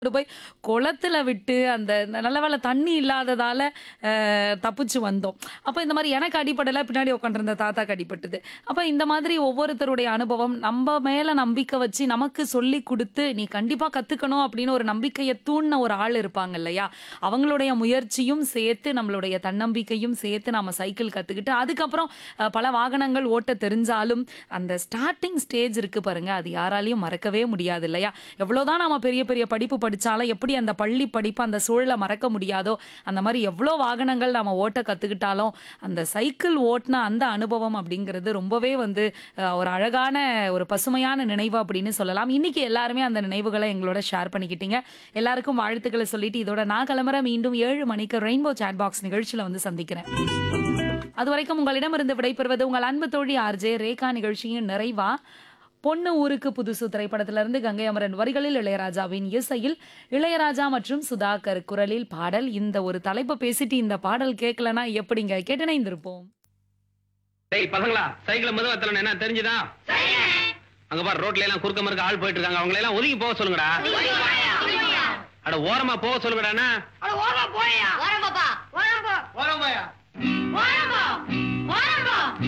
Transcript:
கொண்டு போய் குளத்துல விட்டு அந்த நல்ல வேளை தண்ணி இல்லாததால அஹ், தப்பிச்சு வந்தோம் அப்போ இந்த மாதிரி எனக்கு அடிப்படல பின்னாடி உட்காந்துருந்த தாத்தாக்கு அடிபட்டது அப்போ இந்த மாதிரி ஒவ்வொருத்தருடைய அனுபவம் நம்ம மேல நம்பிக்கை வச்சு நமக்கு சொல்லி கொடுத்து நீ கண்டிப்பா கத்துக்கணும் அப்படின்னு ஒரு நம்பிக்கையை தூண்டின ஒரு ஆள் இருப்பாங்க இல்லையா அவங்களுடைய முயற்சியும் சேர்த்து நம்மளுடைய தன்னம்பிக்கையும் சேர்த்து நாம சைக்கிள் கத்துக்கிட்டு அதுக்கப்புறம் அஹ், பல வாகனங்கள் ஓட்ட தெரிஞ்சாலும் அந்த ஸ்டார்டிங் ஸ்டேஜ் இருக்கு பாருங்க அது யாராலையும் மறக்கவே முடியாது இல்லையா எவ்வளவுதான் நாம பெரிய பெரிய படிப்பு படிச்சாலும் எப்படி அந்த பள்ளி படிப்பு அந்த சூழலை மறக்க முடியாதோ அந்த மாதிரி எவ்வளோ வாகனங்கள் நாம ஓட்ட கத்துக்கிட்டாலும் அந்த சைக்கிள் ஓட்டின அந்த அனுபவம் அப்படிங்கிறது ரொம்பவே வந்து அஹ், ஒரு அழகான ஒரு பசுமையான நினைவு அப்படின்னு சொல்லலாம் இன்னைக்கு எல்லாருமே அந்த நினைவுகளை எங்களோட ஷேர் பண்ணிக்கிட்டீங்க எல்லாருக்கும் வாழ்த்துக்களை சொல்லிட்டு இதோட நான் கிளம்புற மீண்டும் ஏழு மணிக்கு ரெயின்போ சாட் பாக்ஸ் நிகழ்ச்சியில வந்து சந்திக்கிறேன் அது வரைக்கும் உங்களிடமிருந்து விடைபெறுவது உங்கள் அன்பு தோழி ஆர்ஜே ரேகா நிகழ்ச்சியின் நிறைவா பொண்ணு ஊருக்கு புதுசு திரைப்படத்திலிருந்து கங்கை அமரன் வரிகளில் இளையராஜாவின் இசையில் இளையராஜா மற்றும் சுதாகர் குரலில் பாடல் இந்த ஒரு தலைப்பை பேசிட்டு இந்த பாடல் கேட்கலனா எப்படிங்க கேட்டினைந்திருப்போம் டேய் பசங்களா சைக்கிள் மெதுவா தரணும் என்ன தெரிஞ்சுதா அங்க பாரு ரோட்ல எல்லாம் குறுக்க மறுக்க ஆள் போயிட்டு இருக்காங்க அவங்கள எல்லாம் ஒதுங்கி போக சொல்லுங்கடா அட ஓரமா போக சொல்லுங்கடா என்ன? அட ஓரமா போயா ஓரம் பாப்பா ஓரம் போ ஓரம் போயா ஓரம் போ ஓரம் போ